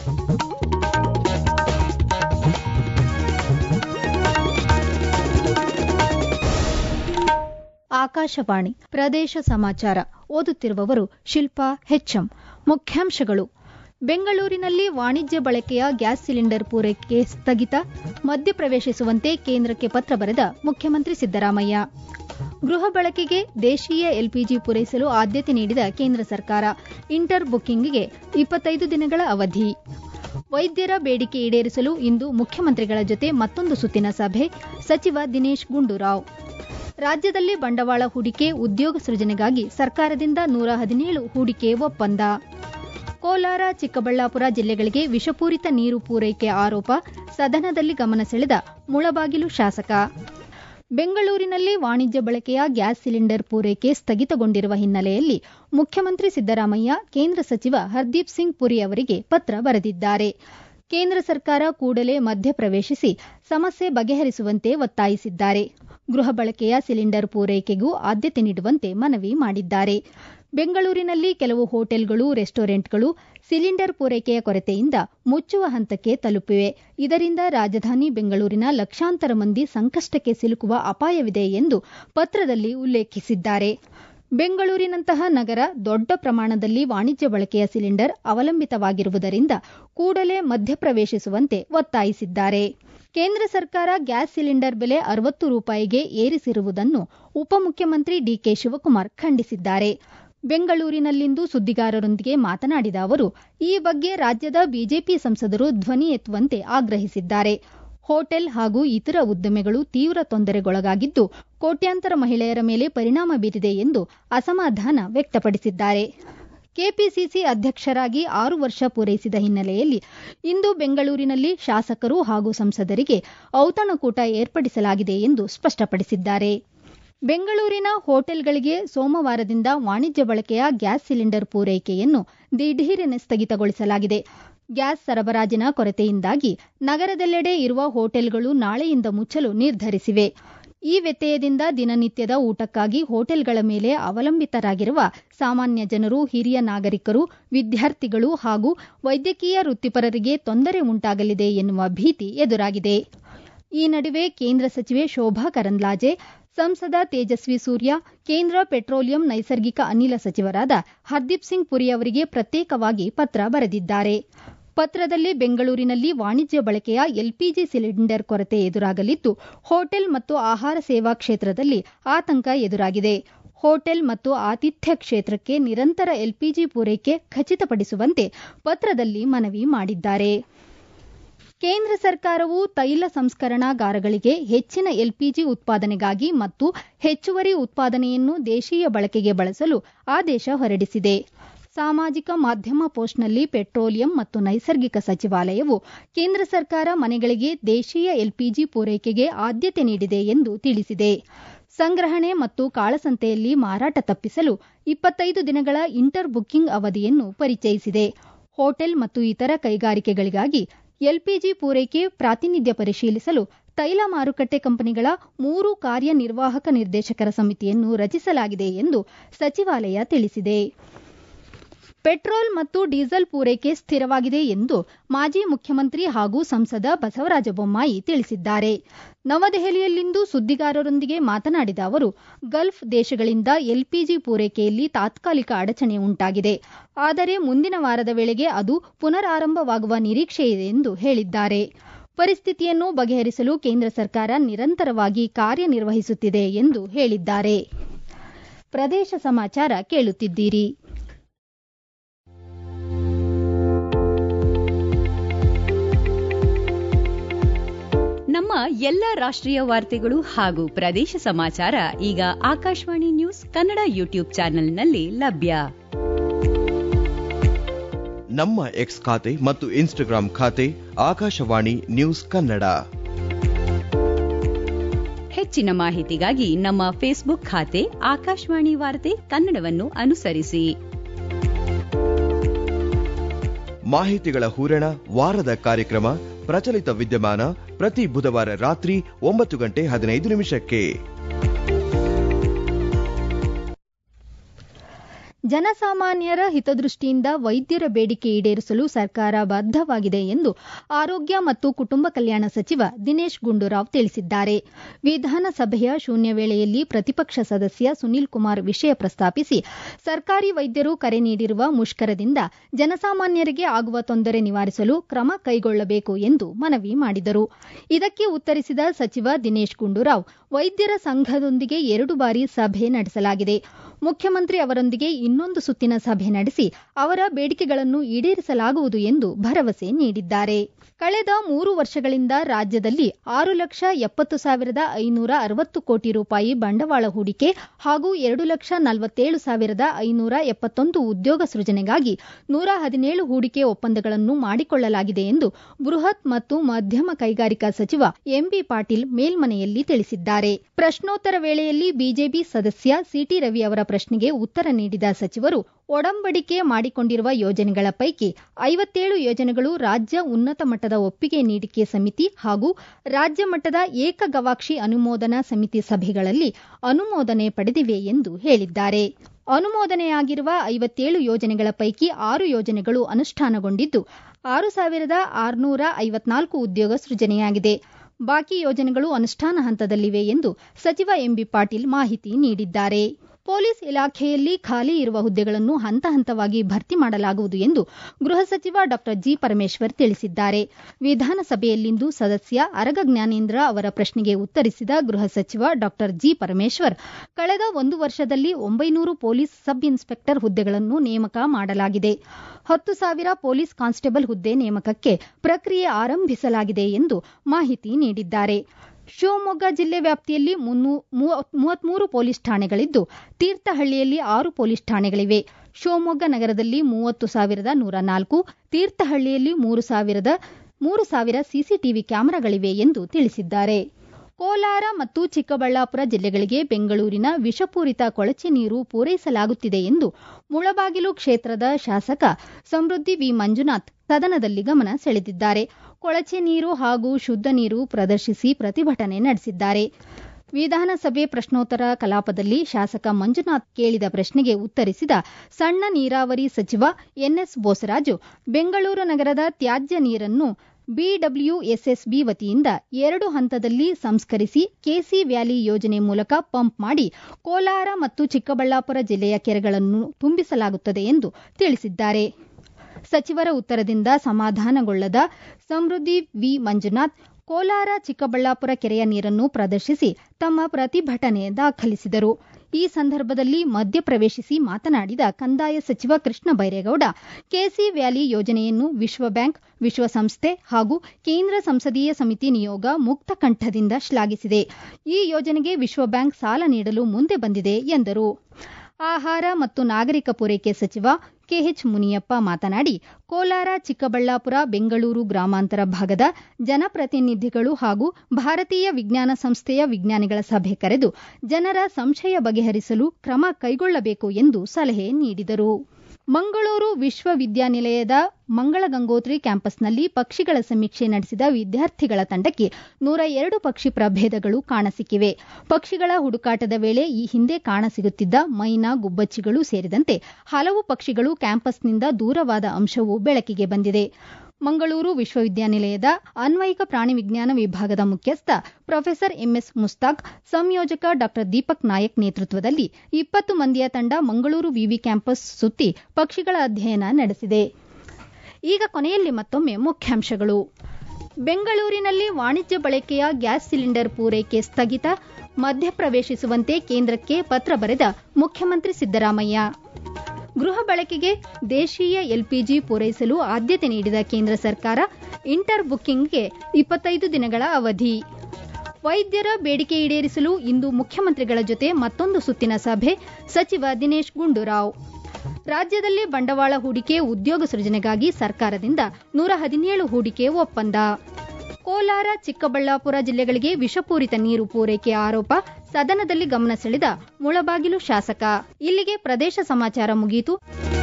ಆಕಾಶವಾಣಿ ಪ್ರದೇಶ ಸಮಾಚಾರ ಓದುತ್ತಿರುವವರು ಶಿಲ್ಪಾ ಹೆಚ್ಎಂ ಮುಖ್ಯಾಂಶಗಳು ಬೆಂಗಳೂರಿನಲ್ಲಿ ವಾಣಿಜ್ಯ ಬಳಕೆಯ ಗ್ಯಾಸ್ ಸಿಲಿಂಡರ್ ಪೂರೈಕೆ ಸ್ಥಗಿತ ಮಧ್ಯಪ್ರವೇಶಿಸುವಂತೆ ಕೇಂದ್ರಕ್ಕೆ ಪತ್ರ ಬರೆದ ಮುಖ್ಯಮಂತ್ರಿ ಸಿದ್ದರಾಮಯ್ಯ ಗೃಹ ಬಳಕೆಗೆ ದೇಶೀಯ ಎಲ್ಪಿಜಿ ಪೂರೈಸಲು ಆದ್ಯತೆ ನೀಡಿದ ಕೇಂದ್ರ ಸರ್ಕಾರ ಇಂಟರ್ ಬುಕ್ಕಿಂಗ್ಗೆ ಇಪ್ಪತ್ತೈದು ದಿನಗಳ ಅವಧಿ ವೈದ್ಯರ ಬೇಡಿಕೆ ಈಡೇರಿಸಲು ಇಂದು ಮುಖ್ಯಮಂತ್ರಿಗಳ ಜೊತೆ ಮತ್ತೊಂದು ಸುತ್ತಿನ ಸಭೆ ಸಚಿವ ದಿನೇಶ್ ಗುಂಡೂರಾವ್ ರಾಜ್ಯದಲ್ಲಿ ಬಂಡವಾಳ ಹೂಡಿಕೆ ಉದ್ಯೋಗ ಸೃಜನೆಗಾಗಿ ಸರ್ಕಾರದಿಂದ ನೂರ ಹದಿನೇಳು ಹೂಡಿಕೆ ಒಪ್ಪಂದ ಕೋಲಾರ ಚಿಕ್ಕಬಳ್ಳಾಪುರ ಜಿಲ್ಲೆಗಳಿಗೆ ವಿಷಪೂರಿತ ನೀರು ಪೂರೈಕೆ ಆರೋಪ ಸದನದಲ್ಲಿ ಗಮನ ಸೆಳೆದ ಮುಳಬಾಗಿಲು ಶಾಸಕ ಬೆಂಗಳೂರಿನಲ್ಲಿ ವಾಣಿಜ್ಯ ಬಳಕೆಯ ಗ್ಯಾಸ್ ಸಿಲಿಂಡರ್ ಪೂರೈಕೆ ಸ್ಥಗಿತಗೊಂಡಿರುವ ಹಿನ್ನೆಲೆಯಲ್ಲಿ ಮುಖ್ಯಮಂತ್ರಿ ಸಿದ್ದರಾಮಯ್ಯ ಕೇಂದ್ರ ಸಚಿವ ಹರ್ದೀಪ್ ಸಿಂಗ್ ಪುರಿ ಅವರಿಗೆ ಪತ್ರ ಬರೆದಿದ್ದಾರೆ ಕೇಂದ್ರ ಸರ್ಕಾರ ಕೂಡಲೇ ಮಧ್ಯಪ್ರವೇಶಿಸಿ ಸಮಸ್ಯೆ ಬಗೆಹರಿಸುವಂತೆ ಒತ್ತಾಯಿಸಿದ್ದಾರೆ ಗೃಹ ಬಳಕೆಯ ಸಿಲಿಂಡರ್ ಪೂರೈಕೆಗೂ ಆದ್ಯತೆ ನೀಡುವಂತೆ ಮನವಿ ಮಾಡಿದ್ದಾರೆ ಬೆಂಗಳೂರಿನಲ್ಲಿ ಕೆಲವು ಹೋಟೆಲ್ಗಳು ರೆಸ್ಟೋರೆಂಟ್ಗಳು ಸಿಲಿಂಡರ್ ಪೂರೈಕೆಯ ಕೊರತೆಯಿಂದ ಮುಚ್ಚುವ ಹಂತಕ್ಕೆ ತಲುಪಿವೆ ಇದರಿಂದ ರಾಜಧಾನಿ ಬೆಂಗಳೂರಿನ ಲಕ್ಷಾಂತರ ಮಂದಿ ಸಂಕಷ್ಟಕ್ಕೆ ಸಿಲುಕುವ ಅಪಾಯವಿದೆ ಎಂದು ಪತ್ರದಲ್ಲಿ ಉಲ್ಲೇಖಿಸಿದ್ದಾರೆ ಬೆಂಗಳೂರಿನಂತಹ ನಗರ ದೊಡ್ಡ ಪ್ರಮಾಣದಲ್ಲಿ ವಾಣಿಜ್ಯ ಬಳಕೆಯ ಸಿಲಿಂಡರ್ ಅವಲಂಬಿತವಾಗಿರುವುದರಿಂದ ಕೂಡಲೇ ಮಧ್ಯಪ್ರವೇಶಿಸುವಂತೆ ಒತ್ತಾಯಿಸಿದ್ದಾರೆ ಕೇಂದ್ರ ಸರ್ಕಾರ ಗ್ಯಾಸ್ ಸಿಲಿಂಡರ್ ಬೆಲೆ ಅರವತ್ತು ರೂಪಾಯಿಗೆ ಏರಿಸಿರುವುದನ್ನು ಉಪಮುಖ್ಯಮಂತ್ರಿ ಡಿಕೆ ಶಿವಕುಮಾರ್ ಖಂಡಿಸಿದ್ದಾರೆ ಬೆಂಗಳೂರಿನಲ್ಲಿಂದು ಸುದ್ದಿಗಾರರೊಂದಿಗೆ ಮಾತನಾಡಿದ ಅವರು ಈ ಬಗ್ಗೆ ರಾಜ್ಯದ ಬಿಜೆಪಿ ಸಂಸದರು ಧ್ವನಿ ಎತ್ತುವಂತೆ ಆಗ್ರಹಿಸಿದ್ದಾರೆ ಹೋಟೆಲ್ ಹಾಗೂ ಇತರ ಉದ್ದಿಮೆಗಳು ತೀವ್ರ ತೊಂದರೆಗೊಳಗಾಗಿದ್ದು ಕೋಟ್ಯಾಂತರ ಮಹಿಳೆಯರ ಮೇಲೆ ಪರಿಣಾಮ ಬೀರಿದೆ ಎಂದು ಅಸಮಾಧಾನ ವ್ಯಕ್ತಪಡಿಸಿದ್ದಾರೆ ಕೆಪಿಸಿಸಿ ಅಧ್ಯಕ್ಷರಾಗಿ ಆರು ವರ್ಷ ಪೂರೈಸಿದ ಹಿನ್ನೆಲೆಯಲ್ಲಿ ಇಂದು ಬೆಂಗಳೂರಿನಲ್ಲಿ ಶಾಸಕರು ಹಾಗೂ ಸಂಸದರಿಗೆ ಔತಣಕೂಟ ಏರ್ಪಡಿಸಲಾಗಿದೆ ಎಂದು ಸ್ಪಷ್ಟಪಡಿಸಿದ್ದಾರೆ ಬೆಂಗಳೂರಿನ ಹೋಟೆಲ್ಗಳಿಗೆ ಸೋಮವಾರದಿಂದ ವಾಣಿಜ್ಯ ಬಳಕೆಯ ಗ್ಯಾಸ್ ಸಿಲಿಂಡರ್ ಪೂರೈಕೆಯನ್ನು ದಿಢೀರನೆ ಸ್ಥಗಿತಗೊಳಿಸಲಾಗಿದೆ ಗ್ಯಾಸ್ ಸರಬರಾಜಿನ ಕೊರತೆಯಿಂದಾಗಿ ನಗರದೆಲ್ಲೆಡೆ ಇರುವ ಹೋಟೆಲ್ಗಳು ನಾಳೆಯಿಂದ ಮುಚ್ಚಲು ನಿರ್ಧರಿಸಿವೆ ಈ ವ್ಯತ್ಯಯದಿಂದ ದಿನನಿತ್ಯದ ಊಟಕ್ಕಾಗಿ ಹೋಟೆಲ್ಗಳ ಮೇಲೆ ಅವಲಂಬಿತರಾಗಿರುವ ಸಾಮಾನ್ಯ ಜನರು ಹಿರಿಯ ನಾಗರಿಕರು ವಿದ್ಯಾರ್ಥಿಗಳು ಹಾಗೂ ವೈದ್ಯಕೀಯ ವೃತ್ತಿಪರರಿಗೆ ತೊಂದರೆ ಉಂಟಾಗಲಿದೆ ಎನ್ನುವ ಭೀತಿ ಎದುರಾಗಿದೆ ಈ ನಡುವೆ ಕೇಂದ್ರ ಸಚಿವೆ ಶೋಭಾ ಕರಂದ್ಲಾಜೆ ಸಂಸದ ತೇಜಸ್ವಿ ಸೂರ್ಯ ಕೇಂದ್ರ ಪೆಟ್ರೋಲಿಯಂ ನೈಸರ್ಗಿಕ ಅನಿಲ ಸಚಿವರಾದ ಹರ್ದೀಪ್ ಸಿಂಗ್ ಪುರಿ ಅವರಿಗೆ ಪ್ರತ್ಯೇಕವಾಗಿ ಪತ್ರ ಬರೆದಿದ್ದಾರೆ ಪತ್ರದಲ್ಲಿ ಬೆಂಗಳೂರಿನಲ್ಲಿ ವಾಣಿಜ್ಯ ಬಳಕೆಯ ಎಲ್ಪಿಜಿ ಸಿಲಿಂಡರ್ ಕೊರತೆ ಎದುರಾಗಲಿದ್ದು ಹೋಟೆಲ್ ಮತ್ತು ಆಹಾರ ಸೇವಾ ಕ್ಷೇತ್ರದಲ್ಲಿ ಆತಂಕ ಎದುರಾಗಿದೆ ಹೋಟೆಲ್ ಮತ್ತು ಆತಿಥ್ಯ ಕ್ಷೇತ್ರಕ್ಕೆ ನಿರಂತರ ಎಲ್ಪಿಜಿ ಪೂರೈಕೆ ಖಚಿತಪಡಿಸುವಂತೆ ಪತ್ರದಲ್ಲಿ ಮನವಿ ಮಾಡಿದ್ದಾರೆ ಕೇಂದ್ರ ಸರ್ಕಾರವು ತೈಲ ಸಂಸ್ಕರಣಾಗಾರಗಳಿಗೆ ಹೆಚ್ಚಿನ ಎಲ್ಪಿಜಿ ಉತ್ಪಾದನೆಗಾಗಿ ಮತ್ತು ಹೆಚ್ಚುವರಿ ಉತ್ಪಾದನೆಯನ್ನು ದೇಶೀಯ ಬಳಕೆಗೆ ಬಳಸಲು ಆದೇಶ ಹೊರಡಿಸಿದೆ ಸಾಮಾಜಿಕ ಮಾಧ್ಯಮ ಪೋಸ್ಟ್ನಲ್ಲಿ ಪೆಟ್ರೋಲಿಯಂ ಮತ್ತು ನೈಸರ್ಗಿಕ ಸಚಿವಾಲಯವು ಕೇಂದ್ರ ಸರ್ಕಾರ ಮನೆಗಳಿಗೆ ದೇಶೀಯ ಎಲ್ಪಿಜಿ ಪೂರೈಕೆಗೆ ಆದ್ಯತೆ ನೀಡಿದೆ ಎಂದು ತಿಳಿಸಿದೆ ಸಂಗ್ರಹಣೆ ಮತ್ತು ಕಾಳಸಂತೆಯಲ್ಲಿ ಮಾರಾಟ ತಪ್ಪಿಸಲು ಇಪ್ಪತ್ತೈದು ದಿನಗಳ ಇಂಟರ್ ಬುಕ್ಕಿಂಗ್ ಅವಧಿಯನ್ನು ಪರಿಚಯಿಸಿದೆ ಹೋಟೆಲ್ ಮತ್ತು ಇತರ ಕೈಗಾರಿಕೆಗಳಿಗಾಗಿ ಎಲ್ಪಿಜಿ ಪೂರೈಕೆ ಪ್ರಾತಿನಿಧ್ಯ ಪರಿಶೀಲಿಸಲು ತೈಲ ಮಾರುಕಟ್ಟೆ ಕಂಪನಿಗಳ ಮೂರು ಕಾರ್ಯನಿರ್ವಾಹಕ ನಿರ್ದೇಶಕರ ಸಮಿತಿಯನ್ನು ರಚಿಸಲಾಗಿದೆ ಎಂದು ಸಚಿವಾಲಯ ತಿಳಿಸಿದೆ ಪೆಟ್ರೋಲ್ ಮತ್ತು ಡೀಸೆಲ್ ಪೂರೈಕೆ ಸ್ಥಿರವಾಗಿದೆ ಎಂದು ಮಾಜಿ ಮುಖ್ಯಮಂತ್ರಿ ಹಾಗೂ ಸಂಸದ ಬಸವರಾಜ ಬೊಮ್ಮಾಯಿ ತಿಳಿಸಿದ್ದಾರೆ ನವದೆಹಲಿಯಲ್ಲಿಂದು ಸುದ್ದಿಗಾರರೊಂದಿಗೆ ಮಾತನಾಡಿದ ಅವರು ಗಲ್ಫ್ ದೇಶಗಳಿಂದ ಎಲ್ಪಿಜಿ ಪೂರೈಕೆಯಲ್ಲಿ ತಾತ್ಕಾಲಿಕ ಅಡಚಣೆ ಉಂಟಾಗಿದೆ ಆದರೆ ಮುಂದಿನ ವಾರದ ವೇಳೆಗೆ ಅದು ಪುನರಾರಂಭವಾಗುವ ನಿರೀಕ್ಷೆ ಇದೆ ಎಂದು ಹೇಳಿದ್ದಾರೆ ಪರಿಸ್ಥಿತಿಯನ್ನು ಬಗೆಹರಿಸಲು ಕೇಂದ್ರ ಸರ್ಕಾರ ನಿರಂತರವಾಗಿ ಕಾರ್ಯನಿರ್ವಹಿಸುತ್ತಿದೆ ಎಂದು ಹೇಳಿದ್ದಾರೆ ಪ್ರದೇಶ ಸಮಾಚಾರ ಕೇಳುತ್ತಿದ್ದೀರಿ ನಮ್ಮ ಎಲ್ಲ ರಾಷ್ಟ್ರೀಯ ವಾರ್ತೆಗಳು ಹಾಗೂ ಪ್ರದೇಶ ಸಮಾಚಾರ ಈಗ ಆಕಾಶವಾಣಿ ನ್ಯೂಸ್ ಕನ್ನಡ ಯೂಟ್ಯೂಬ್ ಚಾನೆಲ್ನಲ್ಲಿ ಲಭ್ಯ ನಮ್ಮ ಎಕ್ಸ್ ಖಾತೆ ಮತ್ತು ಇನ್ಸ್ಟಾಗ್ರಾಂ ಖಾತೆ ಆಕಾಶವಾಣಿ ನ್ಯೂಸ್ ಕನ್ನಡ ಹೆಚ್ಚಿನ ಮಾಹಿತಿಗಾಗಿ ನಮ್ಮ ಫೇಸ್ಬುಕ್ ಖಾತೆ ಆಕಾಶವಾಣಿ ವಾರ್ತೆ ಕನ್ನಡವನ್ನು ಅನುಸರಿಸಿ ಮಾಹಿತಿಗಳ ಹೂರಣ ವಾರದ ಕಾರ್ಯಕ್ರಮ ಪ್ರಚಲಿತ ವಿದ್ಯಮಾನ ಪ್ರತಿ ಬುಧವಾರ ರಾತ್ರಿ ಒಂಬತ್ತು ಗಂಟೆ ಹದಿನೈದು ನಿಮಿಷಕ್ಕೆ ಜನಸಾಮಾನ್ಯರ ಹಿತದೃಷ್ಟಿಯಿಂದ ವೈದ್ಯರ ಬೇಡಿಕೆ ಈಡೇರಿಸಲು ಸರ್ಕಾರ ಬದ್ಧವಾಗಿದೆ ಎಂದು ಆರೋಗ್ಯ ಮತ್ತು ಕುಟುಂಬ ಕಲ್ಯಾಣ ಸಚಿವ ದಿನೇಶ್ ಗುಂಡೂರಾವ್ ತಿಳಿಸಿದ್ದಾರೆ ವಿಧಾನಸಭೆಯ ಶೂನ್ಯ ವೇಳೆಯಲ್ಲಿ ಪ್ರತಿಪಕ್ಷ ಸದಸ್ಯ ಸುನೀಲ್ ಕುಮಾರ್ ವಿಷಯ ಪ್ರಸ್ತಾಪಿಸಿ ಸರ್ಕಾರಿ ವೈದ್ಯರು ಕರೆ ನೀಡಿರುವ ಮುಷ್ಕರದಿಂದ ಜನಸಾಮಾನ್ಯರಿಗೆ ಆಗುವ ತೊಂದರೆ ನಿವಾರಿಸಲು ಕ್ರಮ ಕೈಗೊಳ್ಳಬೇಕು ಎಂದು ಮನವಿ ಮಾಡಿದರು ಇದಕ್ಕೆ ಉತ್ತರಿಸಿದ ಸಚಿವ ದಿನೇಶ್ ಗುಂಡೂರಾವ್ ವೈದ್ಯರ ಸಂಘದೊಂದಿಗೆ ಎರಡು ಬಾರಿ ಸಭೆ ನಡೆಸಲಾಗಿದೆ ಮುಖ್ಯಮಂತ್ರಿ ಅವರೊಂದಿಗೆ ಇನ್ನೊಂದು ಸುತ್ತಿನ ಸಭೆ ನಡೆಸಿ ಅವರ ಬೇಡಿಕೆಗಳನ್ನು ಈಡೇರಿಸಲಾಗುವುದು ಎಂದು ಭರವಸೆ ನೀಡಿದ್ದಾರೆ ಕಳೆದ ಮೂರು ವರ್ಷಗಳಿಂದ ರಾಜ್ಯದಲ್ಲಿ ಆರು ಲಕ್ಷ ಎಪ್ಪತ್ತು ಸಾವಿರದ ಐನೂರ ಅರವತ್ತು ಕೋಟಿ ರೂಪಾಯಿ ಬಂಡವಾಳ ಹೂಡಿಕೆ ಹಾಗೂ ಎರಡು ಲಕ್ಷ ನಲವತ್ತೇಳು ಸಾವಿರದ ಐನೂರ ಎಪ್ಪತ್ತೊಂದು ಉದ್ಯೋಗ ಸೃಜನೆಗಾಗಿ ನೂರ ಹದಿನೇಳು ಹೂಡಿಕೆ ಒಪ್ಪಂದಗಳನ್ನು ಮಾಡಿಕೊಳ್ಳಲಾಗಿದೆ ಎಂದು ಬೃಹತ್ ಮತ್ತು ಮಧ್ಯಮ ಕೈಗಾರಿಕಾ ಸಚಿವ ಎಂಬಿ ಪಾಟೀಲ್ ಮೇಲ್ಮನೆಯಲ್ಲಿ ತಿಳಿಸಿದ್ದಾರೆ ಪ್ರಶ್ನೋತ್ತರ ವೇಳೆಯಲ್ಲಿ ಬಿಜೆಪಿ ಸದಸ್ಯ ಸಿಟಿ ರವಿ ಅವರ ಪ್ರಶ್ನೆಗೆ ಉತ್ತರ ನೀಡಿದ ಸಚಿವರು ಒಡಂಬಡಿಕೆ ಮಾಡಿಕೊಂಡಿರುವ ಯೋಜನೆಗಳ ಪೈಕಿ ಐವತ್ತೇಳು ಯೋಜನೆಗಳು ರಾಜ್ಯ ಉನ್ನತ ಮಟ್ಟದ ಒಪ್ಪಿಗೆ ನೀಡಿಕೆ ಸಮಿತಿ ಹಾಗೂ ರಾಜ್ಯ ಮಟ್ಟದ ಏಕ ಗವಾಕ್ಷಿ ಅನುಮೋದನಾ ಸಮಿತಿ ಸಭೆಗಳಲ್ಲಿ ಅನುಮೋದನೆ ಪಡೆದಿವೆ ಎಂದು ಹೇಳಿದ್ದಾರೆ ಅನುಮೋದನೆಯಾಗಿರುವ ಐವತ್ತೇಳು ಯೋಜನೆಗಳ ಪೈಕಿ ಆರು ಯೋಜನೆಗಳು ಅನುಷ್ಠಾನಗೊಂಡಿದ್ದು ಆರು ಸಾವಿರದ ಆರುನೂರ ಐವತ್ನಾಲ್ಕು ಉದ್ಯೋಗ ಸೃಜನೆಯಾಗಿದೆ ಬಾಕಿ ಯೋಜನೆಗಳು ಅನುಷ್ಠಾನ ಹಂತದಲ್ಲಿವೆ ಎಂದು ಸಚಿವ ಎಂಬಿ ಪಾಟೀಲ್ ಮಾಹಿತಿ ನೀಡಿದ್ದಾರೆ ಪೊಲೀಸ್ ಇಲಾಖೆಯಲ್ಲಿ ಖಾಲಿ ಇರುವ ಹುದ್ದೆಗಳನ್ನು ಹಂತ ಹಂತವಾಗಿ ಭರ್ತಿ ಮಾಡಲಾಗುವುದು ಎಂದು ಗೃಹ ಸಚಿವ ಡಾ ಜಿ ಪರಮೇಶ್ವರ್ ತಿಳಿಸಿದ್ದಾರೆ ವಿಧಾನಸಭೆಯಲ್ಲಿಂದು ಸದಸ್ಯ ಅರಗ ಜ್ಞಾನೇಂದ್ರ ಅವರ ಪ್ರಶ್ನೆಗೆ ಉತ್ತರಿಸಿದ ಗೃಹ ಸಚಿವ ಡಾ ಜಿ ಪರಮೇಶ್ವರ್ ಕಳೆದ ಒಂದು ವರ್ಷದಲ್ಲಿ ಒಂಬೈನೂರು ಪೊಲೀಸ್ ಸಬ್ ಇನ್ಸ್ಪೆಕ್ಟರ್ ಹುದ್ದೆಗಳನ್ನು ನೇಮಕ ಮಾಡಲಾಗಿದೆ ಹತ್ತು ಸಾವಿರ ಪೊಲೀಸ್ ಕಾನ್ಸ್ಟೇಬಲ್ ಹುದ್ದೆ ನೇಮಕಕ್ಕೆ ಪ್ರಕ್ರಿಯೆ ಆರಂಭಿಸಲಾಗಿದೆ ಎಂದು ಮಾಹಿತಿ ನೀಡಿದ್ದಾರೆ ಶಿವಮೊಗ್ಗ ಜಿಲ್ಲೆ ವ್ಯಾಪ್ತಿಯಲ್ಲಿ ಮೂವತ್ಮೂರು ಪೊಲೀಸ್ ಠಾಣೆಗಳಿದ್ದು ತೀರ್ಥಹಳ್ಳಿಯಲ್ಲಿ ಆರು ಪೊಲೀಸ್ ಠಾಣೆಗಳಿವೆ ಶಿವಮೊಗ್ಗ ನಗರದಲ್ಲಿ ಮೂವತ್ತು ಸಾವಿರದ ನೂರ ನಾಲ್ಕು ತೀರ್ಥಹಳ್ಳಿಯಲ್ಲಿ ಮೂರು ಸಾವಿರದ ಮೂರು ಸಾವಿರ ಸಿಸಿಟಿವಿ ಕ್ಯಾಮೆರಾಗಳಿವೆ ಎಂದು ತಿಳಿಸಿದ್ದಾರೆ ಕೋಲಾರ ಮತ್ತು ಚಿಕ್ಕಬಳ್ಳಾಪುರ ಜಿಲ್ಲೆಗಳಿಗೆ ಬೆಂಗಳೂರಿನ ವಿಷಪೂರಿತ ಕೊಳಚೆ ನೀರು ಪೂರೈಸಲಾಗುತ್ತಿದೆ ಎಂದು ಮುಳಬಾಗಿಲು ಕ್ಷೇತ್ರದ ಶಾಸಕ ಸಮೃದ್ಧಿ ವಿ ಮಂಜುನಾಥ್ ಸದನದಲ್ಲಿ ಗಮನ ಸೆಳೆದಿದ್ದಾರೆ ಕೊಳಚೆ ನೀರು ಹಾಗೂ ಶುದ್ಧ ನೀರು ಪ್ರದರ್ಶಿಸಿ ಪ್ರತಿಭಟನೆ ನಡೆಸಿದ್ದಾರೆ ವಿಧಾನಸಭೆ ಪ್ರಶ್ನೋತ್ತರ ಕಲಾಪದಲ್ಲಿ ಶಾಸಕ ಮಂಜುನಾಥ್ ಕೇಳಿದ ಪ್ರಶ್ನೆಗೆ ಉತ್ತರಿಸಿದ ಸಣ್ಣ ನೀರಾವರಿ ಸಚಿವ ಎನ್ಎಸ್ ಬೋಸರಾಜು ಬೆಂಗಳೂರು ನಗರದ ತ್ಯಾಜ್ಯ ನೀರನ್ನು ಬಿಡಬ್ಲ್ಯೂಎಸ್ಎಸ್ಬಿ ವತಿಯಿಂದ ಎರಡು ಹಂತದಲ್ಲಿ ಸಂಸ್ಕರಿಸಿ ಕೆಸಿ ವ್ಯಾಲಿ ಯೋಜನೆ ಮೂಲಕ ಪಂಪ್ ಮಾಡಿ ಕೋಲಾರ ಮತ್ತು ಚಿಕ್ಕಬಳ್ಳಾಪುರ ಜಿಲ್ಲೆಯ ಕೆರೆಗಳನ್ನು ತುಂಬಿಸಲಾಗುತ್ತದೆ ಎಂದು ತಿಳಿಸಿದ್ದಾರೆ ಸಚಿವರ ಉತ್ತರದಿಂದ ಸಮಾಧಾನಗೊಳ್ಳದ ಸಮೃದ್ಧಿ ವಿ ಮಂಜುನಾಥ್ ಕೋಲಾರ ಚಿಕ್ಕಬಳ್ಳಾಪುರ ಕೆರೆಯ ನೀರನ್ನು ಪ್ರದರ್ಶಿಸಿ ತಮ್ಮ ಪ್ರತಿಭಟನೆ ದಾಖಲಿಸಿದರು ಈ ಸಂದರ್ಭದಲ್ಲಿ ಮಧ್ಯಪ್ರವೇಶಿಸಿ ಮಾತನಾಡಿದ ಕಂದಾಯ ಸಚಿವ ಕೃಷ್ಣ ಬೈರೇಗೌಡ ಕೆಸಿ ವ್ಯಾಲಿ ಯೋಜನೆಯನ್ನು ವಿಶ್ವ ಬ್ಯಾಂಕ್ ವಿಶ್ವಸಂಸ್ಥೆ ಹಾಗೂ ಕೇಂದ್ರ ಸಂಸದೀಯ ಸಮಿತಿ ನಿಯೋಗ ಮುಕ್ತ ಕಂಠದಿಂದ ಶ್ಲಾಘಿಸಿದೆ ಈ ಯೋಜನೆಗೆ ವಿಶ್ವ ಬ್ಯಾಂಕ್ ಸಾಲ ನೀಡಲು ಮುಂದೆ ಬಂದಿದೆ ಎಂದರು ಆಹಾರ ಮತ್ತು ನಾಗರಿಕ ಪೂರೈಕೆ ಸಚಿವ ಕೆಎಚ್ ಮುನಿಯಪ್ಪ ಮಾತನಾಡಿ ಕೋಲಾರ ಚಿಕ್ಕಬಳ್ಳಾಪುರ ಬೆಂಗಳೂರು ಗ್ರಾಮಾಂತರ ಭಾಗದ ಜನಪ್ರತಿನಿಧಿಗಳು ಹಾಗೂ ಭಾರತೀಯ ವಿಜ್ಞಾನ ಸಂಸ್ಥೆಯ ವಿಜ್ಞಾನಿಗಳ ಸಭೆ ಕರೆದು ಜನರ ಸಂಶಯ ಬಗೆಹರಿಸಲು ಕ್ರಮ ಕೈಗೊಳ್ಳಬೇಕು ಎಂದು ಸಲಹೆ ನೀಡಿದರು ಮಂಗಳೂರು ವಿಶ್ವವಿದ್ಯಾನಿಲಯದ ಮಂಗಳಗಂಗೋತ್ರಿ ಕ್ಯಾಂಪಸ್ನಲ್ಲಿ ಪಕ್ಷಿಗಳ ಸಮೀಕ್ಷೆ ನಡೆಸಿದ ವಿದ್ಯಾರ್ಥಿಗಳ ತಂಡಕ್ಕೆ ನೂರ ಎರಡು ಪಕ್ಷಿ ಪ್ರಭೇದಗಳು ಕಾಣಸಿಕ್ಕಿವೆ ಪಕ್ಷಿಗಳ ಹುಡುಕಾಟದ ವೇಳೆ ಈ ಹಿಂದೆ ಕಾಣಸಿಗುತ್ತಿದ್ದ ಮೈನಾ ಗುಬ್ಬಚ್ಚಿಗಳು ಸೇರಿದಂತೆ ಹಲವು ಪಕ್ಷಿಗಳು ಕ್ಯಾಂಪಸ್ನಿಂದ ದೂರವಾದ ಅಂಶವು ಬೆಳಕಿಗೆ ಬಂದಿದೆ ಮಂಗಳೂರು ವಿಶ್ವವಿದ್ಯಾನಿಲಯದ ಅನ್ವಯಿಕ ಪ್ರಾಣಿ ವಿಜ್ಞಾನ ವಿಭಾಗದ ಮುಖ್ಯಸ್ಥ ಪ್ರೊಫೆಸರ್ ಎಂಎಸ್ ಮುಸ್ತಾಕ್ ಸಂಯೋಜಕ ಡಾ ದೀಪಕ್ ನಾಯಕ್ ನೇತೃತ್ವದಲ್ಲಿ ಇಪ್ಪತ್ತು ಮಂದಿಯ ತಂಡ ಮಂಗಳೂರು ವಿವಿ ಕ್ಯಾಂಪಸ್ ಸುತ್ತಿ ಪಕ್ಷಿಗಳ ಅಧ್ಯಯನ ನಡೆಸಿದೆ ಈಗ ಕೊನೆಯಲ್ಲಿ ಮತ್ತೊಮ್ಮೆ ಮುಖ್ಯಾಂಶಗಳು ಬೆಂಗಳೂರಿನಲ್ಲಿ ವಾಣಿಜ್ಯ ಬಳಕೆಯ ಗ್ಯಾಸ್ ಸಿಲಿಂಡರ್ ಪೂರೈಕೆ ಸ್ಥಗಿತ ಮಧ್ಯಪ್ರವೇಶಿಸುವಂತೆ ಕೇಂದ್ರಕ್ಕೆ ಪತ್ರ ಬರೆದ ಮುಖ್ಯಮಂತ್ರಿ ಸಿದ್ದರಾಮಯ್ಯ ಗೃಹ ಬಳಕೆಗೆ ದೇಶೀಯ ಎಲ್ಪಿಜಿ ಪೂರೈಸಲು ಆದ್ಯತೆ ನೀಡಿದ ಕೇಂದ್ರ ಸರ್ಕಾರ ಇಂಟರ್ ಬುಕ್ಕಿಂಗ್ಗೆ ಇಪ್ಪತ್ತೈದು ದಿನಗಳ ಅವಧಿ ವೈದ್ಯರ ಬೇಡಿಕೆ ಈಡೇರಿಸಲು ಇಂದು ಮುಖ್ಯಮಂತ್ರಿಗಳ ಜೊತೆ ಮತ್ತೊಂದು ಸುತ್ತಿನ ಸಭೆ ಸಚಿವ ದಿನೇಶ್ ಗುಂಡೂರಾವ್ ರಾಜ್ಯದಲ್ಲಿ ಬಂಡವಾಳ ಹೂಡಿಕೆ ಉದ್ಯೋಗ ಸೃಜನೆಗಾಗಿ ಸರ್ಕಾರದಿಂದ ನೂರ ಹದಿನೇಳು ಹೂಡಿಕೆ ಒಪ್ಪಂದ ಕೋಲಾರ ಚಿಕ್ಕಬಳ್ಳಾಪುರ ಜಿಲ್ಲೆಗಳಿಗೆ ವಿಷಪೂರಿತ ನೀರು ಪೂರೈಕೆ ಆರೋಪ ಸದನದಲ್ಲಿ ಗಮನ ಸೆಳೆದ ಮುಳಬಾಗಿಲು ಶಾಸಕ ಇಲ್ಲಿಗೆ ಪ್ರದೇಶ ಸಮಾಚಾರ ಮುಗಿಯಿತು